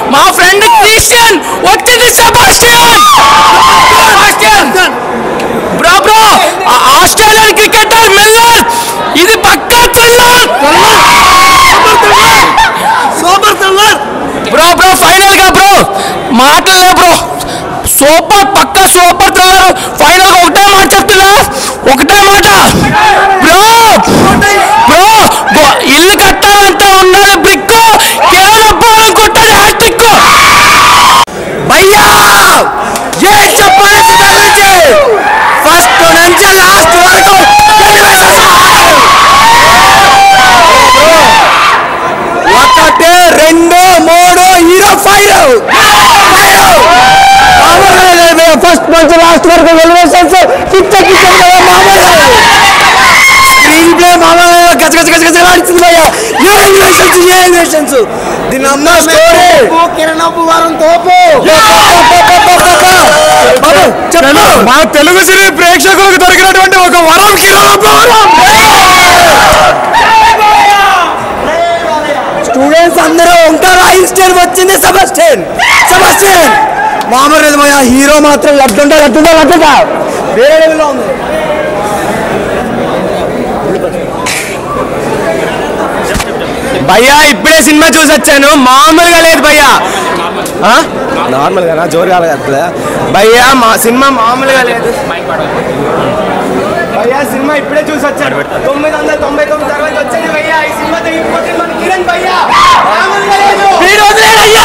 మా friend Christian వచ్చింది Sebastian Sebastian bro bro ఆ- ఆస్ట్రేలియన్ క్రికెటర్ మిల్లర్ ఇది పక్కా thriller super thriller bro bro final గా బ్రో మాటలే బ్రో సూపర్ పక్కా సూపర్ థ్రిల్లర్ ఫైనల్ గా ఒకటే మాట చెప్తున్నా ఒకటే మాట బ్రో బ్రో గో- ఇల్లు కట్టాలంటే ఉండాలి బ్రిక్ కేవలం పోలం కొట్టాలి హ్యాట్రిక్ భయ్యా ఏ చెప్పాలి ఫస్ట్ నుంచి లాస్ట్ వరకు ఒకటి రెండు మూడు హీరో ఫైవ్ ఫస్ట్ నుంచి లాస్ట్ వరకు elevations Kichcha Kichcha screenplay మామూలుగా గజ గజ గజ గజ ఆడుతుంది భయ్యా ఏ ఎలివేషన్స్ ఏ ఎలివేషన్స్ దీని అమ్మ స్టోరీ కిరణ్ వారం తోపు చెప్పు మా తెలుగు సినీ ప్రేక్షకులకు దొరికినటువంటి ఒక వరం కిరణ్ స్టూడెంట్స్ అందరూ ఉంటారు ఐన్స్టైన్ వచ్చింది సెబస్టియన్ సెబస్టియన్ మామూలు లేదు భయ్యా హీరో మాత్రం లడ్డుంటా లడ్డుంటా లడ్డుంటా వేరే లెవెల్లో ఉంది భయ్యా ఇప్పుడే సినిమా చూసి వచ్చాను మామూలుగా లేదు భయ్యా నార్మల్ గా జోరు కాలేదు భయ్యా మా సినిమా మామూలుగా లేదు భయ్యా సినిమా ఇప్పుడే చూసి వచ్చాను తొమ్మిది వందల తొంభై తొమ్మిది తర్వాత వచ్చింది భయ్యా ఈ సినిమా తెగిపోతే మన కిరణ్ భయ్యా మామూలుగా లేదు వీడు వదిలేడయ్యా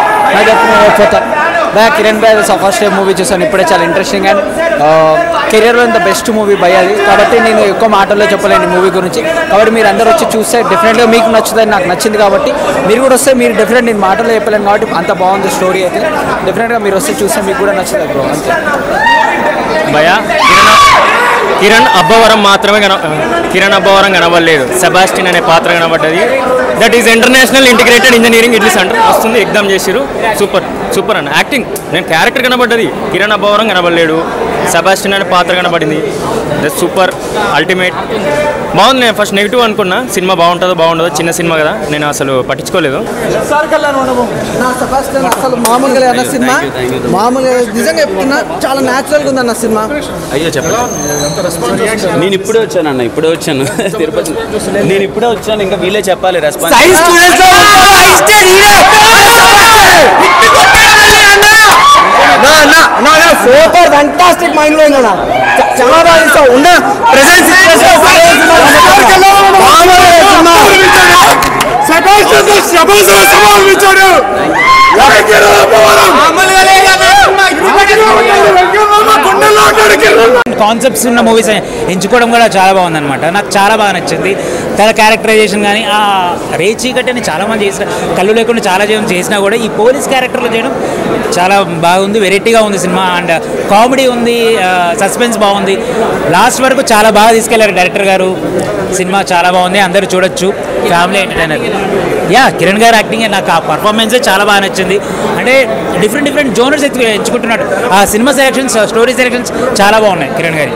బా కిరణ్ బాయ్ ఫస్ట్ టైం మూవీ చూసాను ఇప్పుడే చాలా ఇంట్రెస్టింగ్ అండ్ కెరియర్లో ఇంత బెస్ట్ మూవీ బై అది కాబట్టి నేను ఎక్కువ మాటల్లో చెప్పలేను మూవీ గురించి కాబట్టి మీరు అందరూ వచ్చి చూస్తే డెఫినెట్గా మీకు నచ్చుతుంది నాకు నచ్చింది కాబట్టి మీరు కూడా వస్తే మీరు డెఫినెట్ నేను మాటల్లో చెప్పలేను కాబట్టి అంత బాగుంది స్టోరీ అయితే డెఫినెట్గా మీరు వస్తే చూస్తే మీకు కూడా నచ్చుతుంది బ్రో అంతే భయ కిరణ్ కిరణ్ అబ్బవరం మాత్రమే కన కిరణ్ అబ్బవరం కనబడలేదు సెబాస్టిన్ అనే పాత్ర కనబడ్డది that is international integrated engineering idli centre వస్తుంది ఎగ్జామ్ చేసిరు సూపర్ సూపర్ అన్న యాక్టింగ్ నేను క్యారెక్టర్ కనబడ్డది కిరణ్ అబ్బవరం కనబడలేడు సెబాస్టిన్ అనే పాత్ర కనబడింది దట్ సూపర్ అల్టిమేట్ బాగుంది నేను ఫస్ట్ నెగిటివ్ అనుకున్నా సినిమా బాగుంటుందో బాగుంటుందో చిన్న సినిమా కదా నేను అసలు పట్టించుకోలేదు నా సబాస్టియన్ అసలు మామూలుగా లేదు అన్న సినిమా మామూలుగా నిజంగా చెప్తున్నా చాలా న్యాచురల్ గా ఉంది అన్న సినిమా అయ్యో చెప్పండి నేను ఇప్పుడే వచ్చానన్న ఇప్పుడే వచ్చాను తిరుపతి నేను ఇప్పుడే వచ్చాను ఇంకా వీళ్ళే చెప్పాలి రెస్పాన్స్ సైన్స్ స్టూడెంట్స్ లో ఉంటారు Einstein hero super fantastic mind లో ఉందన్న చ- చాలా బాగా ఇస్తావు ఉన్న ప్రెసెంట్ కాన్సెప్ట్స్ ఉన్న మూవీస్ ఎంచుకోవడం కూడా చాలా బాగుందన్నమాట నాకు చాలా బాగా నచ్చింది తన క్యారెక్టరైజేషన్ కానీ ఆ రేచి కట్టని చాలా మంది చేసిన కళ్ళు లేకుండా చాలా చేయడం చేసినా కూడా ఈ పోలీస్ క్యారెక్టర్లో చేయడం చాలా బాగుంది వెరైటీగా ఉంది సినిమా అండ్ కామెడీ ఉంది సస్పెన్స్ బాగుంది లాస్ట్ వరకు చాలా బాగా తీసుకెళ్లారు డైరెక్టర్ గారు సినిమా చాలా బాగుంది అందరూ చూడొచ్చు ఫ్యామిలీ ఎంటర్టైనర్ యా కిరణ్ గారు యాక్టింగ్ నాకు ఆ పర్ఫార్మెన్సే చాలా బాగా నచ్చింది అంటే డిఫరెంట్ డిఫరెంట్ జోనర్స్ ఎంచుకుంటున్నాడు ఆ సినిమా సెలెక్షన్స్ స్టోరీ సెలెక్షన్స్ చాలా బాగున్నాయి కిరణ్ గారి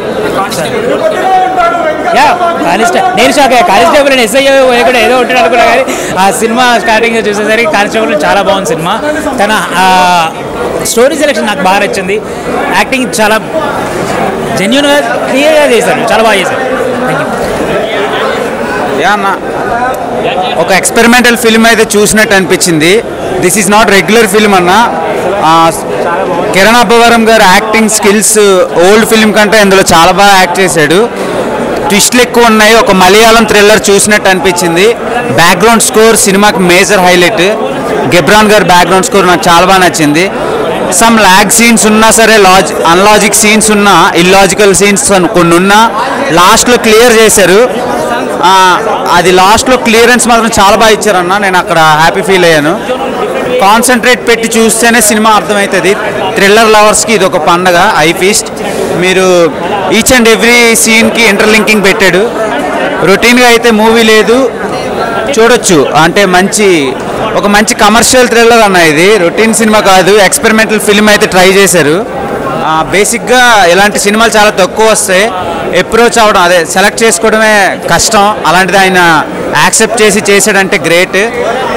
యా కానిస్టేబుల్ నేను షాక్ అయ్యా కానిస్టేబుల్ నేను ఎస్ఐ కూడా ఏదో ఉంటాడు అనుకున్నా కానీ ఆ సినిమా స్టార్టింగ్ చూసేసరికి కానిస్టేబుల్ చాలా బాగుంది సినిమా తన స్టోరీ సెలెక్షన్ నాకు బాగా నచ్చింది యాక్టింగ్ చాలా జెన్యున్గా క్లియర్గా చేశారు చాలా బాగా చేశారు థ్యాంక్ యూ యా అన్న ఒక ఎక్స్పెరిమెంటల్ ఫిల్మ్ అయితే చూసినట్టు అనిపించింది this is not regular film అన్న ఆ, కిరణ్ అబ్బవరం గారు యాక్టింగ్ స్కిల్స్ ఓల్డ్ ఫిల్మ్ కంటే ఇందులో చాలా బాగా యాక్ట్ చేశాడు ట్విస్ట్లు ఎక్కువ ఉన్నాయి ఒక మలయాళం థ్రిల్లర్ చూసినట్టు అనిపించింది బ్యాక్గ్రౌండ్ స్కోర్ సినిమాకి మేజర్ హైలైట్ గెబ్రాన్ గారి బ్యాక్గ్రౌండ్ స్కోర్ నాకు చాలా బాగా నచ్చింది సమ్ ల్యాగ్ సీన్స్ ఉన్నా సరే లాజ్ అన్లాజిక్ సీన్స్ ఉన్నా ఇల్లాజికల్ సీన్స్ కొన్ని ఉన్నా లాస్ట్లో క్లియర్ చేశారు ఆ, అది లాస్ట్లో క్లియరెన్స్ మాత్రం చాలా బాగా ఇచ్చారన్న నేను అక్కడ హ్యాపీ ఫీల్ అయ్యాను కాన్సన్ట్రేట్ పెట్టి చూస్తేనే సినిమా అర్థమవుతుంది థ్రిల్లర్ లవర్స్కి ఇది ఒక పండగ ఐ ఫీస్ట్ మీరు ఈచ్ అండ్ ఎవ్రీ సీన్కి ఇంటర్లింకింగ్ పెట్టాడు రొటీన్గా అయితే మూవీ లేదు చూడొచ్చు అంటే మంచి ఒక మంచి కమర్షియల్ థ్రిల్లర్ అన్న ఇది రొటీన్ సినిమా కాదు ఎక్స్పెరిమెంటల్ ఫిల్మ్ అయితే ట్రై చేశారు బేసిక్గా ఇలాంటి సినిమాలు చాలా తక్కువ వస్తాయి అప్రోచ్ అవ్వడం అదే సెలెక్ట్ చేసుకోవడమే కష్టం అలాంటిది ఆయన యాక్సెప్ట్ చేసి చేశాడంటే గ్రేట్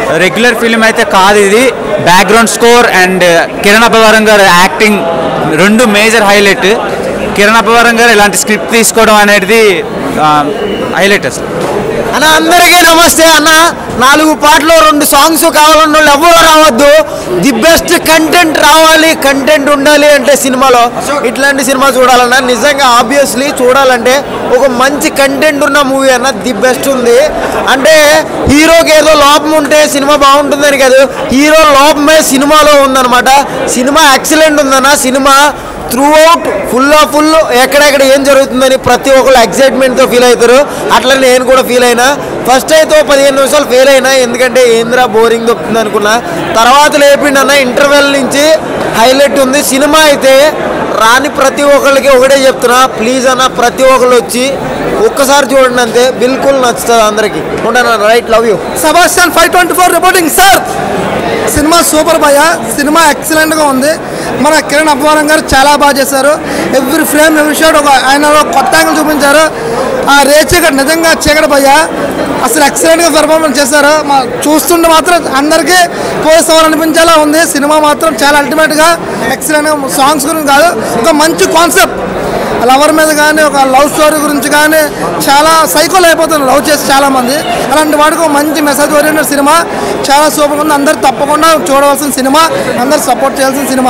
రెగ్యులర్ ఫిల్మ్ అయితే కాదు ఇది background score and Kiran Abbavaram గారు యాక్టింగ్ రెండు మేజర్ హైలైట్ కిరణ్ అబ్బవరం గారు ఇలాంటి స్క్రిప్ట్ తీసుకోవడం అనేది హైలైట్ అసలు అన్న అందరికీ నమస్తే అన్న నాలుగు పాటలు రెండు సాంగ్స్ కావాలన్న వాళ్ళు ఎవరు రావద్దు ది బెస్ట్ కంటెంట్ రావాలి కంటెంట్ ఉండాలి అంటే సినిమాలో ఇట్లాంటి సినిమా చూడాలన్నా నిజంగా ఆబ్వియస్లీ చూడాలంటే ఒక మంచి కంటెంట్ ఉన్న మూవీ అన్న ది బెస్ట్ ఉంది అంటే హీరోకి ఏదో లోపం ఉంటే సినిమా బాగుంటుందని కాదు హీరో లోపమే సినిమాలో ఉందన్నమాట సినిమా ఎక్సలెంట్ ఉందన్న సినిమా throughout full of full ఎక్కడెక్కడ ఏం జరుగుతుందని ప్రతి ఒక్కరు ఎక్సైట్మెంట్తో ఫీల్ అవుతారు అట్లా నేను కూడా ఫీల్ అయినా ఫస్ట్ అయితే ఓ పదిహేను నిమిషాలు ఫెయిల్ అయినా ఎందుకంటే ఏంద్రా బోరింగ్ దొక్కుతుంది అనుకున్నా తర్వాత లేపిండి అన్న ఇంటర్వెల్ నుంచి హైలైట్ ఉంది సినిమా అయితే రాని ప్రతి ఒక్కళ్ళకి ఒకటే చెప్తున్నా ప్లీజ్ అన్న ప్రతి ఒక్కళ్ళు వచ్చి ఒక్కసారి చూడండి అంతే బిల్కుల్ నచ్చుతుంది అందరికి ఉంటాను right love you Sebastian five twenty four reporting sir సినిమా సూపర్ భయ సినిమా ఎక్సలెంట్గా ఉంది మన కిరణ్ అబ్బవరం గారు చాలా బాగా చేశారు ఎవ్రీ ఫ్రేమ్ ఎవ్రీ షాట్ ఒక ఆయన ఒక కొత్త యాంగిల్ చూపించారు ఆ రే చీకటి నిజంగా చీకటి భయ అసలు ఎక్సలెంట్గా పెర్ఫార్మెన్స్ చేశారు మా చూస్తుంటే మాత్రం అందరికీ పోలీసు ఉంది సినిమా మాత్రం చాలా అల్టిమేట్గా ఎక్సలెంట్గా సాంగ్స్ గురించి కాదు ఒక మంచి కాన్సెప్ట్ లవర్ మీద కానీ ఒక లవ్ స్టోరీ గురించి కానీ చాలా సైకోలు అయిపోతున్నారు లవ్ చేసి చాలా మంది అలాంటి వాడికి ఒక మంచి మెసేజ్ ఓరియంటెడ్ సినిమా చాలా సూపర్ ఉంది అందరు తప్పకుండా చూడవలసిన సినిమా అందరు సపోర్ట్ చేయాల్సిన సినిమా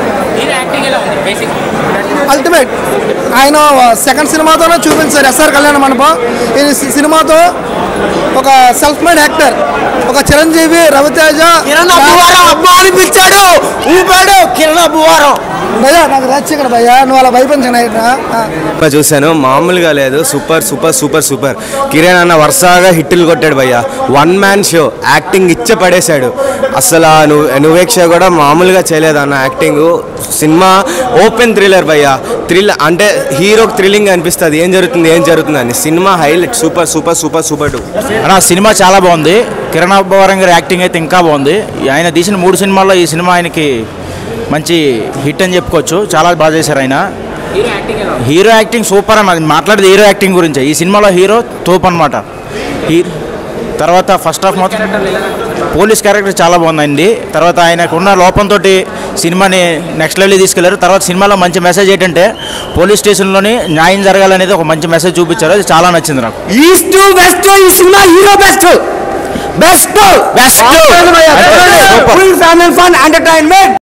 అల్టిమేట్ ఆయన సెకండ్ సినిమాతోనే చూపించారు ఎస్ఆర్ కళ్యాణ మండపం ఈ సి- సినిమాతో ఒక సెల్ఫ్ మేడ్ యాక్టర్ ఒక చిరంజీవి రవితేజ కిరణ్ అబ్బువారం అబ్బా అని పిలిచాడు ఊపాడు కిరణ్ అబ్బువారం భయ్యా నాకు రచ్చి ఇక్కడ భయ్యా నువ్వు అలా భయపించండి సినిమా చూశాను మామూలుగా లేదు super super super super Kiran అన్న వరుసగా హిట్లు కొట్టాడు భయ్య వన్ మ్యాన్ షో యాక్టింగ్ ఇచ్చ పడేశాడు అసలు ఆ నువ్వు నువ్వేక్ష కూడా మామూలుగా చేయలేదు అన్న యాక్టింగ్ సినిమా ఓపెన్ థ్రిల్లర్ భయ్య థ్రిల్ అంటే హీరోకి థ్రిల్లింగ్ అనిపిస్తుంది ఏం జరుగుతుంది ఏం జరుగుతుంది అని సినిమా highlight super super super super too అన్న సినిమా చాలా బాగుంది కిరణ్ అబ్బవరం గారి యాక్టింగ్ అయితే ఇంకా బాగుంది ఆయన తీసిన మూడు సినిమాల్లో ఈ సినిమా ఆయనకి మంచి హిట్ అని చెప్పుకోవచ్చు చాలా బాగా చేశారు ఆయన హీరో యాక్టింగ్ సూపర్ అన్న అది మాట్లాడేది హీరో యాక్టింగ్ గురించే ఈ సినిమాలో హీరో తోపు అనమాట తర్వాత ఫస్ట్ హాఫ్ మొత్తం పోలీస్ క్యారెక్టర్ చాలా బాగుందండి తర్వాత ఆయనకు ఉన్న లోపంతో సినిమాని నెక్స్ట్ లెవెల్ తీసుకెళ్లారు తర్వాత సినిమాలో మంచి మెసేజ్ ఏంటంటే పోలీస్ స్టేషన్లోని న్యాయం జరగాలనేది ఒక మంచి మెసేజ్ చూపించారు అది చాలా నచ్చింది నాకు ఈస్ట్ వెస్ట్ ఈ సినిమా hero best best best full family fun entertainment